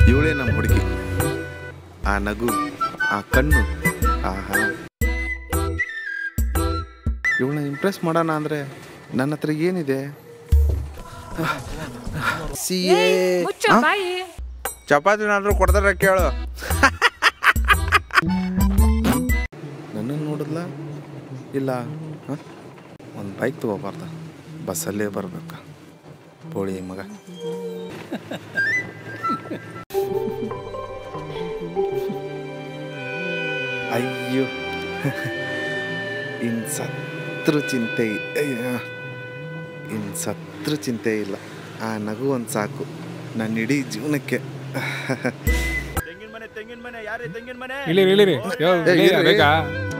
ಇವಳೇ ನಮ್ಮ ಹುಡುಗಿ ಆ ನಗು ಆ ಕಣ್ಣು ಆಹಾ ಇವಳನ್ನ ಇಂಪ್ರೆಸ್ ಮಾಡೋಣ ಅಂದರೆ ನನ್ನ ಹತ್ರ ಏನಿದೆ ಸಿ ಮುಚ್ಚ ಬಾಯಿ ಚಪಾತಿನಾದ್ರೂ ಕೊಡ್ತಾರ ಕೇಳು ನನ್ನನ್ನು ನೋಡಿದ್ಲ ಇಲ್ಲ ಒಂದು ಬೈಕ್ ತಗೋಬಾರ್ದ ಬಸ್ಸಲ್ಲೇ ಬರ್ಬೇಕಾ ಪೋಳಿ ಮಗ ಅಯ್ಯೋ ಇನ್ ಸತ್ರು ಚಿಂತೆ ಇ- ಅಯ್ಯೋ ಇನ್ ಸತ್ರು ಚಿಂತೆ ಇಲ್ಲ ಆ ನಗು ಒಂದು ಸಾಕು ನನ್ನ ಇಡೀ ಜೀವನಕ್ಕೆ ತೆಂಗಿನ ಮನೆ ತೆಂಗಿನ ಮನೆ ಯಾರೇ ತೆಂಗಿನ ಮನೆ ಇಳಿರಿ ಇಳಿರಿ ಯೋ, ಏ, ಇಳಿರಿ, ಇರು, ಬೇಕಾ